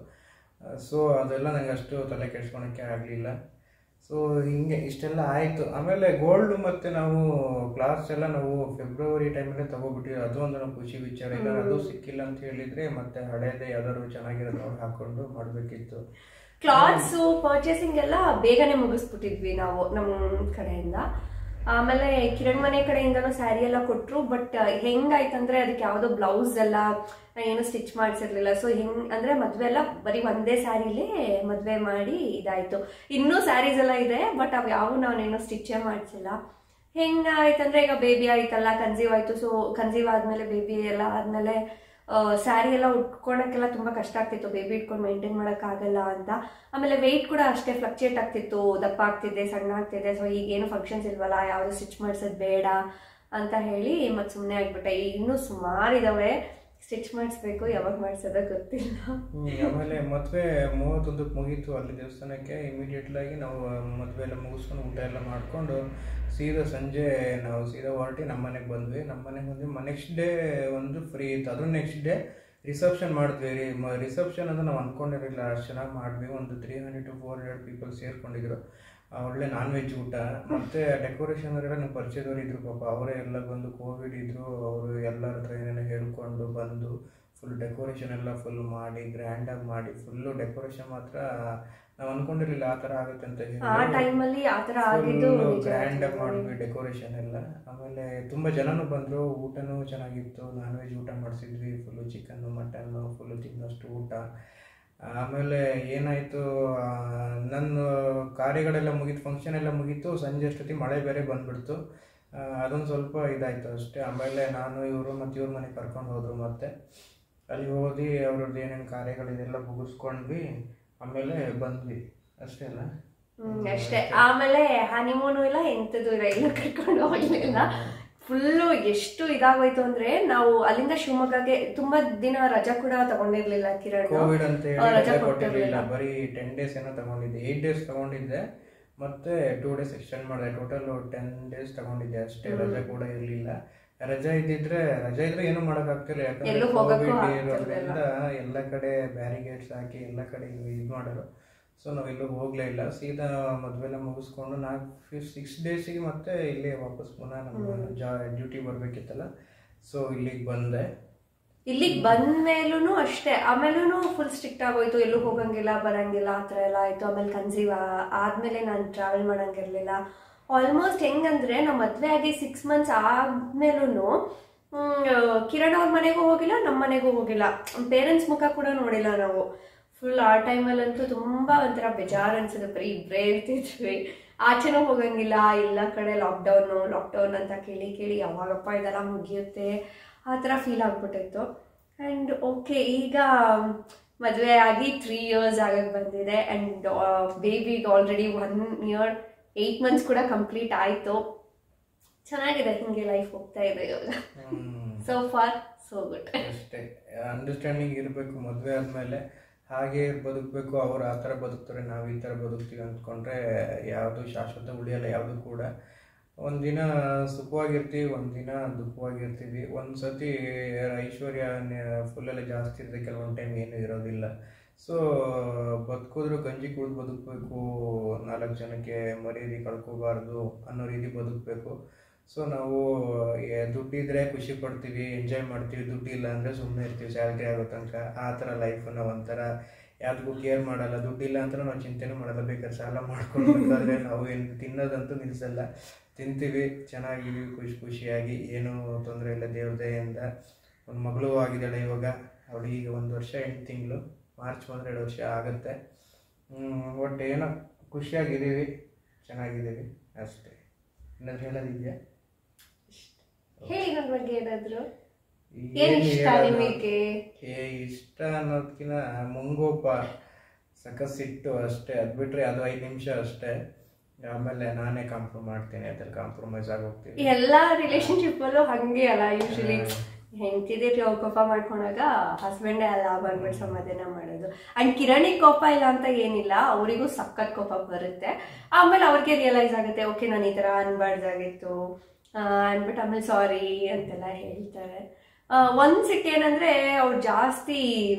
ಸೊ ಅದೆಲ್ಲ ನಂಗೆ ಅಷ್ಟು ತಲೆ ಕೆಡ್ಸ್ಕೊಳಕ್ಕೆ ಆಗಲಿಲ್ಲ ಸೊ ಹಿಂಗೆ ಇಷ್ಟೆಲ್ಲ ಆಯಿತು ಆಮೇಲೆ ಗೋಲ್ಡ್ ಮತ್ತೆ ನಾವು ಕ್ಲಾಸ್ ಎಲ್ಲ ನಾವು ಫೆಬ್ರವರಿ ಟೈಮಲ್ಲೇ ತಗೋಬಿಟ್ಟಿವಿ ಅದು ಒಂದು ನಾವು ಖುಷಿ ವಿಚಾರ ಇಲ್ಲ ಅದು ಸಿಕ್ಕಿಲ್ಲ ಅಂತ ಹೇಳಿದ್ರೆ ಮತ್ತೆ ಹಳೇದೇ ಯಾವ್ದಾದ್ರು ಚೆನ್ನಾಗಿರೋದು ನೋಡಿ ಹಾಕೊಂಡು ಮಾಡಬೇಕಿತ್ತು ಕ್ಲಾತ್ಸ್ ಪರ್ಚೇಸಿಂಗ್ ಎಲ್ಲ ಬೇಗನೆ ಮುಗಿಸ್ಬಿಟ್ಟಿದ್ವಿ ನಾವು ನಮ್ಮ ಕಡೆಯಿಂದ ಆಮೇಲೆ ಕಿರಣ್ ಮನೆ ಕಡೆಯಿಂದನೂ ಸ್ಯಾರಿ ಎಲ್ಲ ಕೊಟ್ರು ಬಟ್ ಹೆಂಗಾಯ್ತಂದ್ರೆ ಅದಕ್ಕೆ ಯಾವುದೋ ಬ್ಲೌಸ್ ಎಲ್ಲ ಏನು ಸ್ಟಿಚ್ ಮಾಡಿಸಿರ್ಲಿಲ್ಲ ಸೊ ಹೆಂಗ್ ಅಂದ್ರೆ ಮದ್ವೆ ಎಲ್ಲ ಬರೀ ಒಂದೇ ಸ್ಯಾರಿಲೇ ಮದ್ವೆ ಮಾಡಿ ಇದಾಯ್ತು ಇನ್ನೂ ಸ್ಯಾರೀಸ್ ಎಲ್ಲ ಇದೆ ಬಟ್ ಅವು ಯಾವ ನಾನೇನು ಸ್ಟಿಚ್ಚೇ ಮಾಡಿಸಿಲ್ಲ ಹೆಂಗಾಯ್ತಂದ್ರೆ ಈಗ ಬೇಬಿ ಆಯ್ತಲ್ಲ ಕನ್ಸೀವ್ ಆಯ್ತು ಸೊ ಕನ್ಸೀವ್ ಆದ್ಮೇಲೆ ಬೇಬಿ ಎಲ್ಲ ಆದ್ಮೇಲೆ ಸ್ಯಾರಿ ಎಲ್ಲ ಉಟ್ಕೊಳಕ್ಕೆಲ್ಲ ತುಂಬಾ ಕಷ್ಟ ಆಗ್ತಿತ್ತು ಬೇಬಿ ಇಟ್ಕೊಂಡು ಮೇಂಟೈನ್ ಆಗಲ್ಲ ಅಂತ ಆಮೇಲೆ ವೆಯ್ಟ್ ಕೂಡ ಅಷ್ಟೇ ಫ್ಲಕ್ಚುಯೇಟ್ ಆಗ್ತಿತ್ತು ದಪ್ಪ ಆಗ್ತಿದ್ದೆ ಸಣ್ಣ ಆಗ್ತಿದೆ ಸೊ ಈಗೇನು ಫಂಕ್ಷನ್ಸ್ ಇಲ್ವಲ್ಲ ಯಾವುದು ಸ್ಟಿಚ್ ಮಾಡಿಸೋದು ಬೇಡ ಅಂತ ಹೇಳಿ ಮತ್ತೆ ಸುಮ್ಮನೆ ಆಗ್ಬಿಟ್ಟೆ ಈಗ ಇನ್ನೂ ಸುಮಾರು ಇದಾವೆ ಸ್ಟಿಚ್ ಮಾಡಿಸ್ಬೇಕು ಯಾವಾಗ ಮಾಡಿಸೋದ ಗೊತ್ತಿಲ್ಲ ಹ್ಮ್, ಆಮೇಲೆ ಮದುವೆ ಮೂವತ್ತೊಂದಕ್ಕೆ ಮುಗೀತು ಅಲ್ಲಿ ದೇವಸ್ಥಾನಕ್ಕೆ ಇಮಿಡಿಯೇಟ್ಲಿ ಆಗಿ ನಾವು ಮದುವೆ ಎಲ್ಲ ಮುಗಿಸ್ಕೊಂಡು ಊಟ ಎಲ್ಲ ಮಾಡಿಕೊಂಡು ಸೀದಾ ಸಂಜೆ ನಾವು ಸೀದಾ ಹೊರಟಿ ನಮ್ಮ ಮನೆಗೆ ಬಂದ್ವಿ ನಮ್ಮ ಮನೆಗೆ ಬಂದ್ವಿ ನೆಕ್ಸ್ಟ್ ಡೇ ಒಂದು ಫ್ರೀ ಇತ್ತು ಅದ್ರ ನೆಕ್ಸ್ಟ್ ಡೇ ರಿಸೆಪ್ಷನ್ ಮಾಡಿದ್ವಿ ರಿಸೆಪ್ಷನ್ ಅಂತ ನಾವು ಅಂದ್ಕೊಂಡಿರಲಿಲ್ಲ ಅಷ್ಟು ಚೆನ್ನಾಗಿ ಮಾಡಿದ್ವಿ ಒಂದು three hundred to four hundred people ಸೇರ್ಕೊಂಡಿದ್ರು ಆ, ಒಳ್ಳೆ ನಾನ್ ವೆಜ್ ಊಟ ಮತ್ತೆ ಡೆಕೋರೇಷನ್ ಅವರೆಲ್ಲ ನಮ್ಮ ಪರಿಚಯದವ್ರು ಇದ್ರು ಪಾಪ ಅವರೇ ಎಲ್ಲ ಬಂದು ಕೋವಿಡ್ ಇದ್ರು ಅವರು ಎಲ್ಲರ ಹತ್ರ ಏನೇನೋ ಹೇಳ್ಕೊಂಡು ಬಂದು ಫುಲ್ ಡೆಕೋರೇಷನ್ ಎಲ್ಲ ಫುಲ್ ಮಾಡಿ ಗ್ರ್ಯಾಂಡಾಗಿ ಮಾಡಿ ಫುಲ್ಲು ಡೆಕೋರೇಷನ್ ಮಾತ್ರ ನಾವು ಅನ್ಕೊಂಡಿರ್ಲಿಲ್ಲ ಆ ಥರ ಆಗುತ್ತೆ ಅಂತ ಆ ಟೈಮಲ್ಲಿ ಆ ಥರ ಆಗಿದ್ದು ನಿಜ. ಗ್ರ್ಯಾಂಡಾಗಿ ಮಾಡಿದ್ವಿ ಡೆಕೋರೇಷನ್ ಎಲ್ಲ ಆಮೇಲೆ ತುಂಬ ಜನನೂ ಬಂದರು ಊಟನೂ ಚೆನ್ನಾಗಿತ್ತು ನಾನ್ ವೆಜ್ ಊಟ ಮಾಡಿಸಿದ್ವಿ ಫುಲ್ಲು ಚಿಕನ್ನು ಮಟನ್ನು ಫುಲ್ಲು ತಿನ್ನೋಷ್ಟು ಊಟ ಆಮೇಲೆ ಏನಾಯಿತು ನನ್ನ ಕಾರ್ಯಗಳೆಲ್ಲ ಮುಗೀತು ಫಂಕ್ಷನ್ ಎಲ್ಲ ಮುಗೀತು ಸಂಜೆ ಅಷ್ಟೊತ್ತಿಗೆ ಮಳೆ ಬೇರೆ ಬಂದ್ಬಿಡ್ತು ಆ, ಅದೊಂದು ಸ್ವಲ್ಪ ಇದಾಯಿತು ಅಷ್ಟೇ ಆಮೇಲೆ ನಾನು ಇವರು ಮತ್ತು ಇವ್ರ ಮನೆಗೆ ಕರ್ಕೊಂಡು ಹೋದರು ಮತ್ತೆ ಅಲ್ಲಿ ಹೋಗಿ ಅವ್ರದ್ದು ಏನೇನು ಕಾರ್ಯಗಳಿದೆಲ್ಲ ಮುಗಿಸ್ಕೊಂಡ್ವಿ ಆಮೇಲೆ ಬಂದ್ವಿ ಅಷ್ಟೇ ಅಲ್ಲ ಹ್ಮ್ ಅಷ್ಟೇ ಆಮೇಲೆ ಹನಿಮೂನು ಇಲ್ಲ ಎಂತದು ಇಲ್ಲ ಎಲ್ಲೂ ಕರ್ಕೊಂಡು ಹೋಗ್ಲಿಲ್ಲ ಫುಲ್ಲು ಎಷ್ಟು ಇದಾಗೋಯ್ತು ಅಂದ್ರೆ ನಾವು ಅಲ್ಲಿಂದ ಶಿವಮೊಗ್ಗಗೆ ತುಂಬಾ ದಿನ ರಜಾ ಕೂಡ ತಗೊಂಡಿರ್ಲಿಲ್ಲ ಕಿರಣ್ ಕೋವಿಡ್ ಅಂತ ಹೇಳಿ ಆ, ರಜೆ ರಜೆ ಕೊಟ್ಟಿರ್ಲಿಲ್ಲ. ಕೊಟ್ಟಿರಲಿಲ್ಲ ಬರೀ ಟೆನ್ ಡೇಸ್ ಏನೋ ತಗೊಂಡಿದ್ದೆ ಏಯ್ಟ್ ಡೇಸ್ ತಗೊಂಡಿದ್ದೆ ಮತ್ತೆ ಟೂ ಡೇಸ್ ಎಕ್ಸ್ಟೆಂಡ್ ಮಾಡಿದೆ ಟೋಟಲ್ ಟೆನ್ ಡೇಸ್ ತಗೊಂಡಿದ್ದೆ ಅಷ್ಟೇ ರಜೆ ಕೂಡ ಇರಲಿಲ್ಲ ರಜೆ ಇದ್ದಿದ್ರೆ ರಜೆ ಇದ್ರೆ ಏನು ಮಾಡಕ್ ಆಗ್ತಿಲ್ಲ ಯಾಕಂದ್ರೆ ಎಲ್ಲೂ ಹೋಗಕ್ಕೂ ಕೋವಿಡ್ ಆಗ್ತಿರ್ಲಿಲ್ಲ. ಇರೋದ್ರಿಂದ ಎಲ್ಲ ಕಡೆ ಬ್ಯಾರಿಗೇಡ್ಸ್ ಹಾಕಿ ಎಲ್ಲ ಕಡೆ ಇದು ಮಾಡೋರು ಸೊ ನಾವು ಎಲ್ಲೂ ಹೋಗ್ಲೇ ಇಲ್ಲ ಸೀದಾ ಮದುವೆಲ್ಲ ಮುಗಿಸ್ಕೊಂಡು ನಾಲ್ಕು ಸಿಕ್ಸ್ ಡೇಸಿಗೆ ಮತ್ತೆ ಇಲ್ಲೇ ವಾಪಸ್ ಪುನಃ ನಮ್ಮ ಜಾ ಡ್ಯೂಟಿ ಬರ್ಬೇಕಿತ್ತಲ್ಲ ಸೊ ಇಲ್ಲಿಗೆ ಬಂದೆ ಇಲ್ಲಿಗೆ ಬಂದ್ಮೇಲೂ ಅಷ್ಟೇ ಆಮೇಲೂ ಫುಲ್ ಸ್ಟ್ರಿಕ್ಟ್ ಆಗೋಯ್ತು ಎಲ್ಲೂ ಹೋಗಂಗಿಲ್ಲ ಬರಂಗಿಲ್ಲ ಆ ಥರ ಎಲ್ಲ ಆಯ್ತು ಆಮೇಲೆ ಕನ್ಸೀವ್ ಆದ್ಮೇಲೆ ನಾನು ಟ್ರಾವೆಲ್ ಮಾಡಂಗಿರ್ಲಿಲ್ಲ ಆಲ್ಮೋಸ್ಟ್ ಹೆಂಗಂದ್ರೆ ನಮ್ಮ ಮದ್ವೆ ಆಗಿ ಸಿಕ್ಸ್ ಮಂತ್ಸ್ ಆದ್ಮೇಲೂ ಕಿರಣ್ ಅವ್ರ ಮನೆಗೂ ಹೋಗಿಲ್ಲ ನಮ್ಮ ಮನೆಗೂ ಹೋಗಿಲ್ಲ ಪೇರೆಂಟ್ಸ್ ಮುಖ ಕೂಡ ನೋಡಿಲ್ಲ ನಾವು ಫುಲ್ ಆ ಟೈಮಲ್ಲಂತೂ ತುಂಬಾ ಒಂಥರ ಬೇಜಾರ್ ಅನ್ಸುತ್ತೆ ಬರೀ ಇಬ್ಬರೇ ಇರ್ತಿದ್ವಿ ಆಚೆನೂ ಹೋಗಂಗಿಲ್ಲ ಎಲ್ಲ ಕಡೆ ಲಾಕ್ಡೌನು ಲಾಕ್ಡೌನ್ ಅಂತ ಕೇಳಿ ಕೇಳಿ ಯಾವಾಗಪ್ಪ ಇದೆಲ್ಲ ಮುಗಿಯುತ್ತೆ ಆ ಥರ ಫೀಲ್ ಆಗ್ಬಿಟ್ಟಿತ್ತು ಆ್ಯಂಡ್ ಓಕೆ ಈಗ ಮದುವೆ ಆಗಿ ತ್ರೀ ಇಯರ್ಸ್ ಆಗಕ್ಕೆ ಬಂದಿದೆ ಆ್ಯಂಡ್ ಬೇಬಿಗೆ already one year eight months ಕೂಡ ಕಂಪ್ಲೀಟ್ ಆಯಿತು ಚೆನ್ನಾಗಿದೆ ಹಿಂಗೆ ಲೈಫ್ ಹೋಗ್ತಾ ಇದೆ ಇವಾಗ ಹ್ಮ್. ಸೊ ಫಾರ್ ಸೋ ಗುಡ್ ಅಷ್ಟೇ ಅಂಡರ್ಸ್ಟ್ಯಾಂಡಿಂಗ್ ಇರಬೇಕು ಮದುವೆ ಆದಮೇಲೆ ಹಾಗೆ ಬದುಕಬೇಕು ಅವ್ರು ಆ ಥರ ಬದುಕ್ತಾರೆ ನಾವು ಈ ಥರ ಬದುಕ್ತೀವಿ ಅಂದ್ಕೊಂಡ್ರೆ ಯಾವುದು ಶಾಶ್ವತ ಉಳಿಯಲ್ಲ ಯಾವುದು ಕೂಡ ಒಂದಿನ ಸುಖವಾಗಿರ್ತೀವಿ ಒಂದಿನ ದುಃಖವಾಗಿರ್ತೀವಿ ಒಂದು ಸತಿ ಐಶ್ವರ್ಯ ಫುಲ್ಲೆಲ್ಲ ಜಾಸ್ತಿ ಇರುತ್ತೆ ಕೆಲವೊಂದು ಟೈಮ್ ಏನೂ ಇರೋದಿಲ್ಲ ಸೊ ಬದುಕಿದ್ರು ಗಂಜಿ ಕುಡಿದು ಬದುಕಬೇಕು ನಾಲ್ಕು ಜನಕ್ಕೆ ಮರ್ಯಾದೆ ಕಳ್ಕೋಬಾರ್ದು ಅನ್ನೋ ರೀತಿ ಬದುಕಬೇಕು ಸೊ ನಾವು ಏ, ದುಡ್ಡಿದ್ರೆ ಖುಷಿ ಪಡ್ತೀವಿ ಎಂಜಾಯ್ ಮಾಡ್ತೀವಿ ದುಡ್ಡಿಲ್ಲ ಅಂದರೆ ಸುಮ್ಮನೆ ಇರ್ತೀವಿ ಸ್ಯಾಲ್ರಿ ಆಗೋ ತನಕ ಆ ಥರ ಲೈಫ್ ನಾವು ಒಂಥರ ಯಾರಿಗೂ ಕೇರ್ ಮಾಡಲ್ಲ ದುಡ್ಡಿಲ್ಲ ಅಂತ ನಾವು ಚಿಂತೆನೂ ಮಾಡಲ್ಲ ಬೇಕಾದ್ರೆ ಸಾಲ ಮಾಡ್ಕೊಂಡ್ಬೇಕಾದ್ರೆ ನಾವು ಏನು ತಿನ್ನೋದಂತೂ ನಿಲ್ಲಿಸಲ್ಲ ತಿಂತೀವಿ ಚೆನ್ನಾಗಿದ್ದೀವಿ ಖುಷಿ ಖುಷಿಯಾಗಿ ಏನೂ ತೊಂದರೆ ಇಲ್ಲ ದೇವ್ರ ದಯೆಯಿಂದ ಒಂದು ಮಗಳು ಆಗಿದ್ದಾಳೆ ಇವಾಗ ಅವಳಿಗೆ ಈಗ ಒಂದು ವರ್ಷ ಎಂಟು ತಿಂಗಳು ಮಾರ್ಚ್ ಬಂದರೆ ಎರಡು ವರ್ಷ ಆಗುತ್ತೆ ಒಟ್ಟು ಏನೋ ಖುಷಿಯಾಗಿದ್ದೀವಿ ಚೆನ್ನಾಗಿದ್ದೀವಿ ಅಷ್ಟೇ ಏನಾದ್ರು ಹೇಳೋದಿದೆಯಾ ಹೇಳಿ ನನ್ನ ಬಗ್ಗೆ ಏನಾದ್ರು ಏನ್ ಏನ್ ಇಷ್ಟ ಹೇಳೋದು? ನಿಮಗೆ ಏ ಇಷ್ಟ ಅನ್ನೋದಕ್ಕಿಂತ ಮುಂಗೋಪ ಸಖಸಿಟ್ಟು ಅಷ್ಟೇ ಅದು ಬಿಟ್ರೆ ಅದು ಐದು ನಿಮಿಷ ಅಷ್ಟೇ ಆಮೇಲೆ ನಾನೇ ಕಾಂಪ್ರಮೈಸ್ ಮಾಡ್ತೀನಿ ಅದ್ರಲ್ಲಿ ಕಾಂಪ್ರಮೈಸ್ ಆಗೋಗ್ತೀನಿ ಎಲ್ಲಾ ರಿಲೇಶನ್ಶಿಪ್ ಅಲ್ಲೂ ಹಂಗೆ ಅಲ್ಲ ಯೂಶಲಿ ಹೆಂಡತಿದೇ ಕೋಪ ಮಾಡ್ಕೊಂಡಾಗ ಹಸ್ಬೆಂಡೇ ಅಲ್ಲ ಬಂದ್ಬಿಟ್ಟು ಸಮಾಧಾನ ಮಾಡೋದು ಅಂಡ್ ಕಿರಣಿಗೆ ಕೋಪ ಇಲ್ಲ ಅಂತ ಏನಿಲ್ಲ ಅವರಿಗೂ ಸಖತ್ ಕೋಪ ಬರುತ್ತೆ ಆಮೇಲೆ ಅವ್ರಿಗೆ ರಿಯಲೈಸ್ ಆಗುತ್ತೆ ಓಕೆ ನಾನು ಈ ಥರ ಅನ್ಬಾರ್ದಾಗಿತ್ತು ಆ, ಅಂದ್ಬಿಟ್ಟು ಆಮೇಲೆ ಸಾರಿ ಅಂತೆಲ್ಲ ಹೇಳ್ತಾರೆ ಆ, ಒಂದ್ ಸಿಟ್ಟು ಏನಂದ್ರೆ ಅವ್ರು ಜಾಸ್ತಿ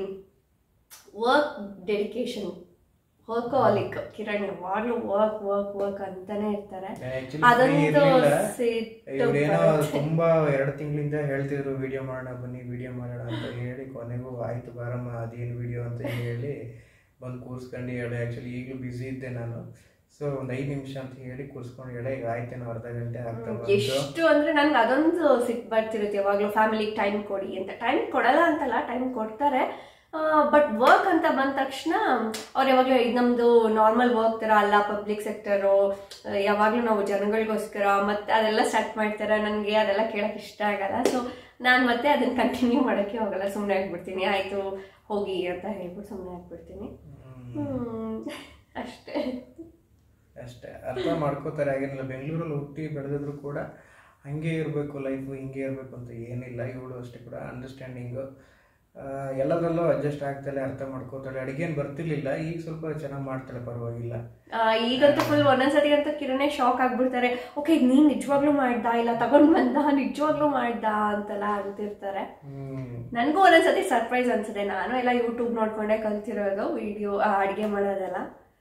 ವರ್ಕ್ ಡೆಡಿಕೇಶನ್ ವರ್ಕೋಲಿಕ್ ಕಿರಣ್ ಯಾವಾಗ್ಲೂ ವರ್ಕ್ ವರ್ಕ್ ವರ್ಕ್ ಅಂತಾನೆ ಇರ್ತಾರೆ ಅದೊಂದು ಸಿಟ್ಟು ಇವ್ರೇನೋ ಬರುತ್ತೆ. ತುಂಬಾ ಎರಡು ತಿಂಗಳಿಂದ ಹೇಳ್ತಿದ್ರು ವಿಡಿಯೋ ಮಾಡೋಣ ಬನ್ನಿ ವಿಡಿಯೋ ಮಾಡೋಣ ಅಂತ ಹೇಳಿ ಕೊನೆಗೂ ಆಯ್ತು ಬಾರಮ್ಮ ಅದೇನು ವಿಡಿಯೋ ಅಂತ ಹೇಳಿ ಬಂದು ಕೂರ್ಸ್ಕೊಂಡು ಹೇಳಿ ಆ್ಯಕ್ಚುಲಿ ಈಗಲೂ ಬ್ಯುಸಿ ಇದ್ದೆ ನಾನು ಸೊ ಒಂದು ಐದು ನಿಮಿಷ ಅಂತ ಹೇಳಿ ಕೂರ್ಸ್ಕೊಂಡು ಹೇಳಿ ಈಗ ಆಯ್ತೇನೋ ಅರ್ಧ ಗಂಟೆ ಆಗ್ತಾ ಬಂತು ಎಷ್ಟು ಅಂದ್ರೆ ನನ್ಗೆ ಅದೊಂದು ಸಿಟ್ಟು ಬರ್ತಿರುತ್ತೆ ಯಾವಾಗಲೂ ಫ್ಯಾಮಿಲಿಗೆ ಟೈಮ್ ಕೊಡಿ ಅಂತ ಟೈಮ್ ಕೊಡಲ್ಲ ಅಂತಲ್ಲ ಟೈಮ್ ಕೊಡ್ತಾರೆ ಬಟ್ ವರ್ಕ್ ಅಂತ ಬಂದ ತಕ್ಷಣ ಅವ್ರು ಯಾವಾಗಲೂ ಇದು ನಮ್ದು ನಾರ್ಮಲ್ ವರ್ಕ್ ತರ ಅಲ್ಲ ಪಬ್ಲಿಕ್ ಸೆಕ್ಟರು ಯಾವಾಗಲೂ ನಾವು ಜನಗಳಿಗೋಸ್ಕರ ಮತ್ತೆ ಅದೆಲ್ಲ ಸ್ಟಾರ್ಟ್ ಮಾಡ್ತಾರೆ ನನಗೆ ಅದೆಲ್ಲ ಕೇಳಕ್ ಇಷ್ಟ ಆಗಲ್ಲ ಸೊ ನಾನು ಮತ್ತೆ ಅದನ್ನ ಕಂಟಿನ್ಯೂ ಮಾಡೋಕ್ಕೆ ಹೋಗಲ್ಲ ಸುಮ್ಮನೆ ಆಗ್ಬಿಡ್ತೀನಿ ಆಯ್ತು ಹೋಗಿ ಅಂತ ಹೇಳ್ಬಿಟ್ಟು ಸುಮ್ಮನೆ ಆಗ್ಬಿಡ್ತೀನಿ ಹ್ಮ್ ಅಷ್ಟೇ ಅಷ್ಟೇ ಅರ್ಥ ಮಾಡ್ಕೋತಾರೆ ಹಾಗೇನಿಲ್ಲ ಬೆಂಗಳೂರಲ್ಲಿ ಹುಟ್ಟಿ ಬೆಳೆದಿದ್ರು ಕೂಡ ಹಂಗೆ ಇರಬೇಕು ಲೈಫು ಹಿಂಗೆ ಇರಬೇಕು ಅಂತ ಏನಿಲ್ಲ ಇವಳು ಅಷ್ಟೇ ಕೂಡ ಅಂಡರ್ಸ್ಟ್ಯಾಂಡಿಂಗು ಎಲ್ಲದರಲ್ಲೂ ಅಡ್ಜಸ್ಟ್ ಆಗ್ತಾಳೆ ಅರ್ಥ ಮಾಡ್ಕೋತಾಳೆ ಅಡುಗೇನು ಬರ್ತಿರ್ಲಿಲ್ಲ ಈಗ ಸ್ವಲ್ಪ ಚೆನ್ನಾಗಿ ಮಾಡ್ತಾಳೆ ಪರವಾಗಿಲ್ಲ ಆ, ಈಗಂತೂ ಫುಲ್ ಒಂದೊಂದ್ಸತಿ ಅಂತೂ ಕಿರಣೆ ಶಾಕ್ ಆಗ್ಬಿಡ್ತಾರೆ ಓಕೆ ನೀನ್ ನಿಜವಾಗ್ಲೂ ಮಾಡ್ದ ಇಲ್ಲ ತಗೊಂಡ್ ಬಂದ ನಿಜವಾಗ್ಲೂ ಮಾಡ್ದ ಅಂತೆಲ್ಲ ಅಂತಿರ್ತಾರೆ ಹ್ಮ್ ನನಗೂ ಒಂದೊಂದ್ಸತಿ ಸರ್ಪ್ರೈಸ್ ಅನ್ಸುತ್ತೆ ನಾನು ಎಲ್ಲ ಯೂಟ್ಯೂಬ್ ನೋಡ್ಕೊಂಡೇ ಕಲ್ತಿರೋದು ವಿಡಿಯೋ ಅಡುಗೆ ಮಾಡೋದೆಲ್ಲ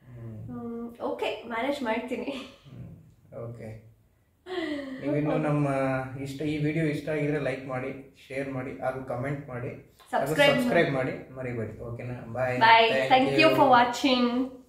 ಓಕೆ ಮ್ಯಾನೇಜ್ ಮಾಡ್ತೀನಿ ಓಕೆ ನೀವಿನ್ನು ನಮ್ಮ ಇಷ್ಟ ಈ ವಿಡಿಯೋ ಇಷ್ಟ ಆಗಿದ್ರೆ ಲೈಕ್ ಮಾಡಿ ಶೇರ್ ಮಾಡಿ ಹಾಗೂ ಕಮೆಂಟ್ ಮಾಡಿ ಹಾಗೂ Subscribe ಸಬ್ಸ್ಕ್ರೈಬ್ ಮಾಡಿ ಮರಿಬೇಡಿ ಓಕೆನಾ bye bye thank you for watching